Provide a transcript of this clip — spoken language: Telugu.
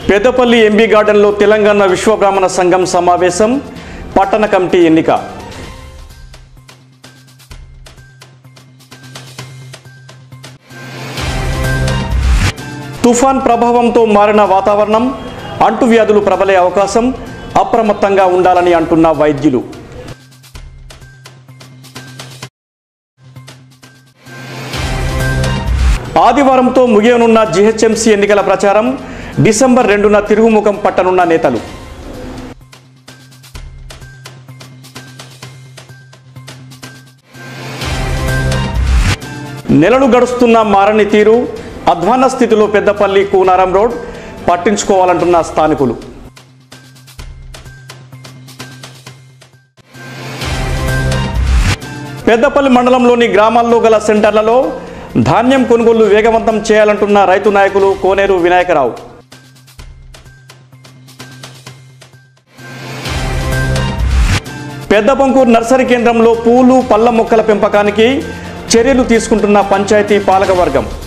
పెద్దపల్లి ఎంబీ గార్డెన్లో తెలంగాణ విశ్వబ్రాహ్మణ సంఘం సమావేశం పట్టణ కమిటీ ఎన్నిక తుఫాన్ ప్రభావంతో మారిన వాతావరణం అంటువ్యాధులు ప్రబలే అవకాశం అప్రమత్తంగా ఉండాలని అంటున్న వైద్యులు ఆదివారంతో ముగియనున్న జీహెచ్ఎంసీ ఎన్నికల ప్రచారం డిసెంబర్ రెండున తిరుగుముఖం పట్టనున్న నేతలు నెలలు గడుస్తున్న మారని తీరు అధ్వాన్న స్థితిలో పెద్దపల్లి కూనారం రోడ్ పట్టించుకోవాలంటున్న స్థానికులు పెద్దపల్లి మండలంలోని గ్రామాల్లో గల సెంటర్లలో ధాన్యం కొనుగోలు వేగవంతం చేయాలంటున్న రైతు నాయకులు కోనేరు వినాయకరావు పెద్దపంకూరు నర్సరీ కేంద్రంలో పూలు పళ్ళ మొక్కల పెంపకానికి చర్యలు తీసుకుంటున్న పంచాయతీ పాలకవర్గం